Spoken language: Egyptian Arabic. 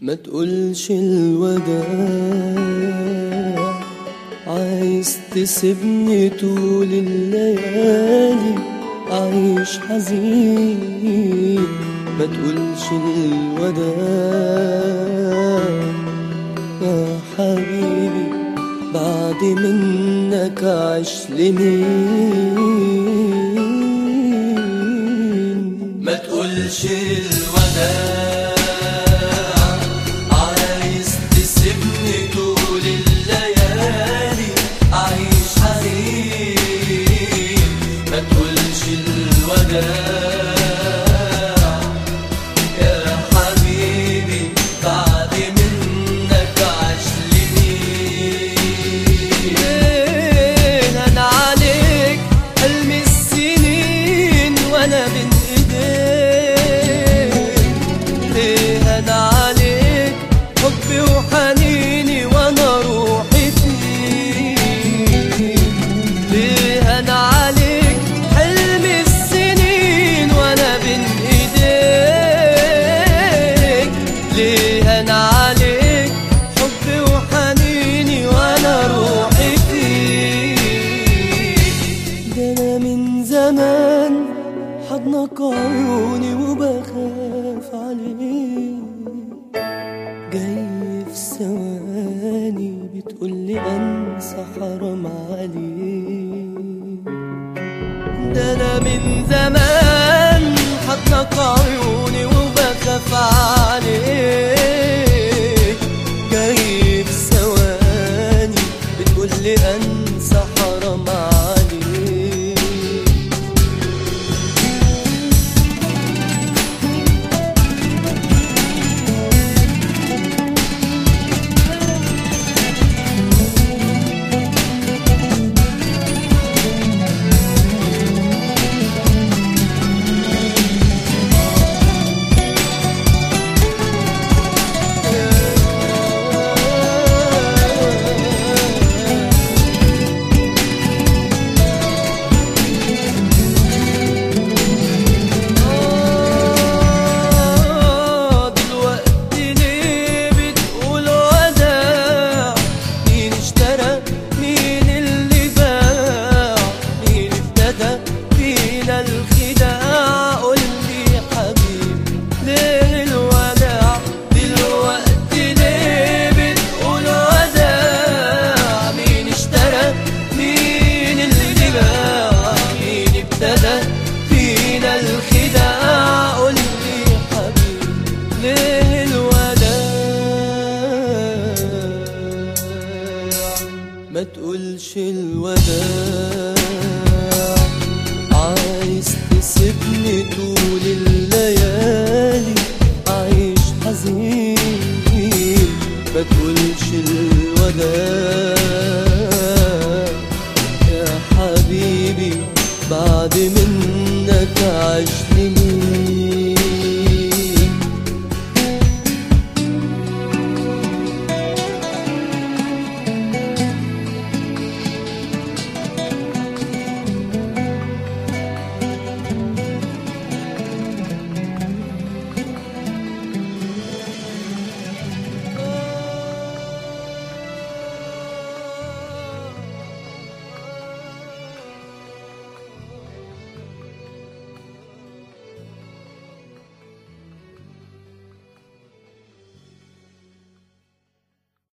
ما تقولش الوداع عايز تسيبني طول الليالي عايش حزين ما تقولش الوداع يا حبيبي بعد منك عاش لمين ما تقولش الوداع عايز تسيبني طول الليالي عايش حزين ما تقولش الوداع يا حبيبي بعد منك عاش لمين انا عليك حلم السنين وانا بين ايديك ليه انا عليك حبي وحنيني وانا روحي فيك ليه انا عليك حلم السنين وانا بين ايديك ليه انا عليك حبي وحنيني وانا روحي فيك ده انا من زمان حضنك عيوني وبخاف عليك جاي في ثواني بتقولي انسى حرام عليك ده انا من زمان حضنك عيوني وبخاف عليك جاي في ثواني بتقولي انسى حرام عليك آه، دلوقتي ليه بتقول وداع مين اشترى مين اللي باع مين ابتدى فينا الخداع قول لي يا حبيبي ليه الوداع دلوقتي ليه بتقول وداع مين اشترى مين اللي باع مين ابتدى فينا الخداع قول لي يا حبيبي ليه الوداع ما تقولش الوداع عايز تسيبني طول الليالي عايش حزين ما تقولش الوداع يا حبيبي بعد منك عاش لمين